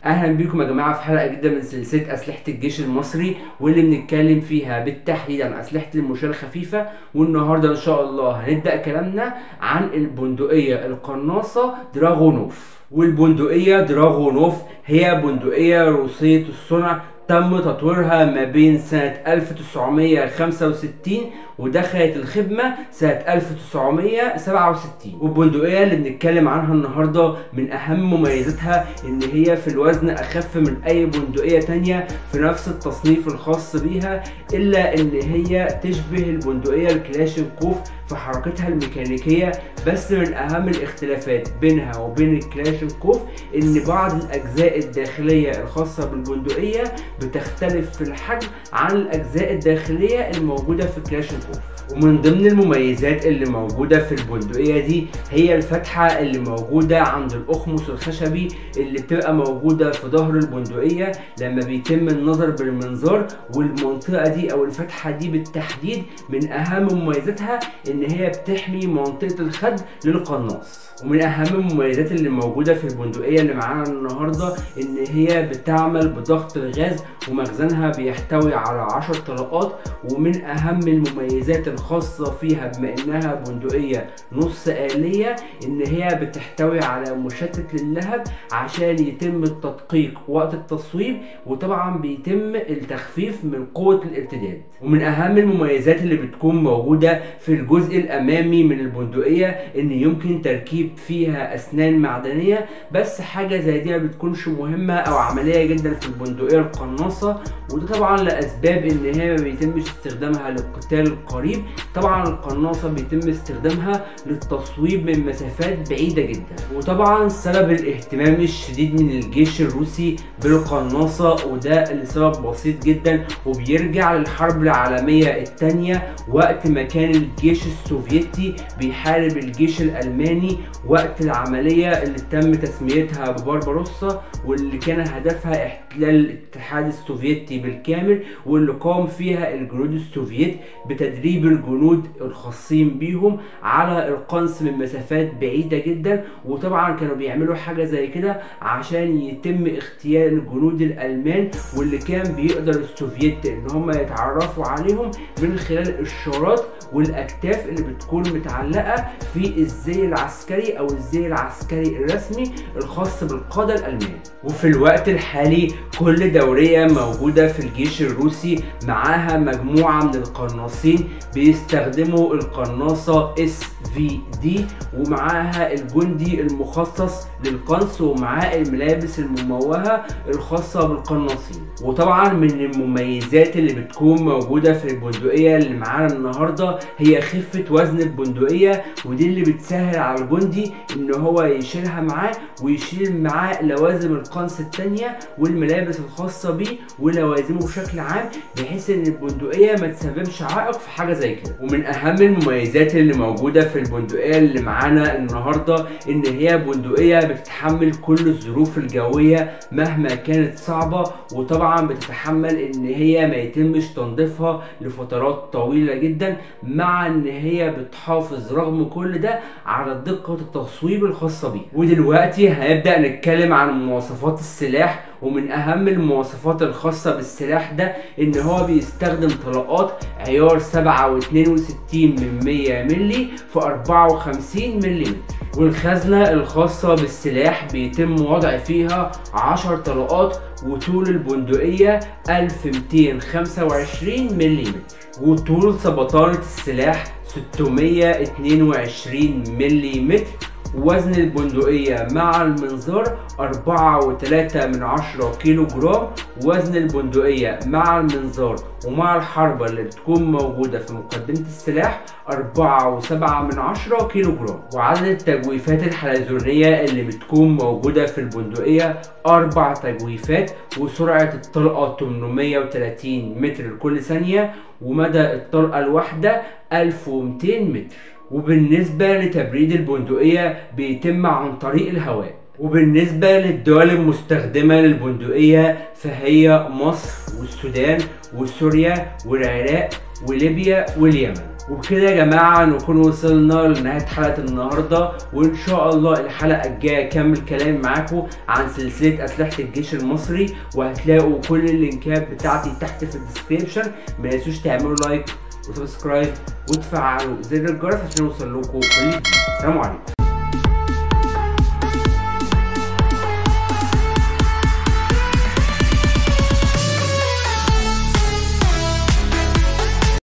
اهلا بيكم يا جماعه في حلقه جديده من سلسله اسلحه الجيش المصري واللي بنتكلم فيها بالتحديد عن اسلحه المشاه الخفيفه والنهارده ان شاء الله هنبدا كلامنا عن البندقيه القناصه دراغونوف والبندقيه دراغونوف هي بندقيه روسيه الصنع تم تطويرها ما بين سنة 1965 ودخلت الخدمة سنة 1967 والبندقية اللي بنتكلم عنها النهاردة من أهم مميزاتها إن هي في الوزن أخف من أي بندقية تانية في نفس التصنيف الخاص بيها إلا إن هي تشبه البندقية الكلاشينكوف في حركتها الميكانيكية بس من أهم الاختلافات بينها وبين الكلاشينكوف إن بعض الأجزاء الداخلية الخاصة بالبندقية بتختلف في الحجم عن الأجزاء الداخلية الموجودة في الكلاشينكوف ومن ضمن المميزات اللي موجودة في البندقية دي هي الفتحة اللي موجودة عند الأخمص الخشبي اللي بتبقى موجودة في ظهر البندقية لما بيتم النظر بالمنظار والمنطقة دي أو الفتحة دي بالتحديد من أهم مميزاتها إن هي بتحمي منطقة الخد للقناص ومن اهم المميزات اللي موجوده في البندقيه اللي معانا النهارده ان هي بتعمل بضغط الغاز ومخزنها بيحتوي على 10 طلقات ومن اهم المميزات الخاصه فيها بما انها بندقيه نص آلية ان هي بتحتوي على مشتت للهب عشان يتم التدقيق وقت التصويب وطبعا بيتم التخفيف من قوه الارتداد ومن اهم المميزات اللي بتكون موجوده في الجزء الامامي من البندقيه ان يمكن تركيب فيها اسنان معدنيه بس حاجه زي دي ما بتكونش مهمه او عمليه جدا في البندقيه القناصه وده طبعا لاسباب ان هي ما بيتمش استخدامها للقتال القريب طبعا القناصه بيتم استخدامها للتصويب من مسافات بعيده جدا وطبعا سبب الاهتمام الشديد من الجيش الروسي بالقناصه وده لسبب بسيط جدا وبيرجع للحرب العالميه الثانيه وقت ما كان الجيش السوفيتي بيحارب الجيش الالماني وقت العملية اللي تم تسميتها ببارباروسا واللي كان هدفها احتلال الاتحاد السوفيتي بالكامل واللي قام فيها الجنود السوفيت بتدريب الجنود الخاصين بيهم على القنص من مسافات بعيدة جدا وطبعا كانوا بيعملوا حاجة زي كده عشان يتم اغتيال الجنود الألمان واللي كان بيقدر السوفيت ان هم يتعرفوا عليهم من خلال الشارات والاكتاف اللي بتكون متعلقه في الزي العسكري او الزي العسكري الرسمي الخاص بالقاده الالمان وفي الوقت الحالي كل دوريه موجوده في الجيش الروسي معاها مجموعه من القناصين بيستخدموا القناصه اس في دي ومعاها الجندي المخصص للقنص ومعاه الملابس المموهه الخاصه بالقناصين وطبعا من المميزات اللي بتكون موجوده في البندقيه اللي معانا النهارده هي خفه وزن البندقيه ودي اللي بتسهل على الجندي ان هو يشيلها معاه ويشيل معاه لوازم القنص التانية والملابس الخاصة بيه ولوازمه بشكل عام بحيث ان البندقية ما تسببش عائق في حاجة زي كده ومن اهم المميزات اللي موجودة في البندقية اللي معانا النهاردة ان هي بندقية بتتحمل كل الظروف الجوية مهما كانت صعبة وطبعا بتتحمل ان هي ما يتمش تنظيفها لفترات طويلة جدا مع ان هي بتحافظ رغم كل ده على دقة التصويب الخاصة بيه ودلوقتي هنبدأ نتكلم عن مواصفات السلاح ومن اهم المواصفات الخاصة بالسلاح ده ان هو بيستخدم طلقات عيار 7 و62 من 100 ملي في 54 ملي والخزنة الخاصة بالسلاح بيتم وضع فيها 10 طلقات وطول البندقية 1225 ملم وطول سبطانة السلاح 622 ملم وزن البندقية مع المنظار أربعة وتلاتة من عشرة كيلو جرام وزن البندقية مع المنظار ومع الحربة اللي بتكون موجودة في مقدمة السلاح أربعة وسبعة من عشرة كيلو جرام وعدد التجويفات الحلزونية اللي بتكون موجودة في البندقية أربع تجويفات وسرعة الطلقة 830 متر لكل ثانية ومدى الطلقة الواحدة 1200 متر وبالنسبة لتبريد البندقية بيتم عن طريق الهواء وبالنسبة للدول المستخدمة للبندقية فهي مصر والسودان وسوريا والعراق وليبيا واليمن وبكده يا جماعه نكون وصلنا لنهايه حلقه النهارده وان شاء الله الحلقه الجايه اكمل كلامي معاكم عن سلسله اسلحه الجيش المصري وهتلاقوا كل اللينكات بتاعتي تحت في الديسكريبشن ما تنسوش تعملوا لايك وسبسكرايب وتفعلوا زر الجرس عشان يوصل لكم كل جديد سلام عليكم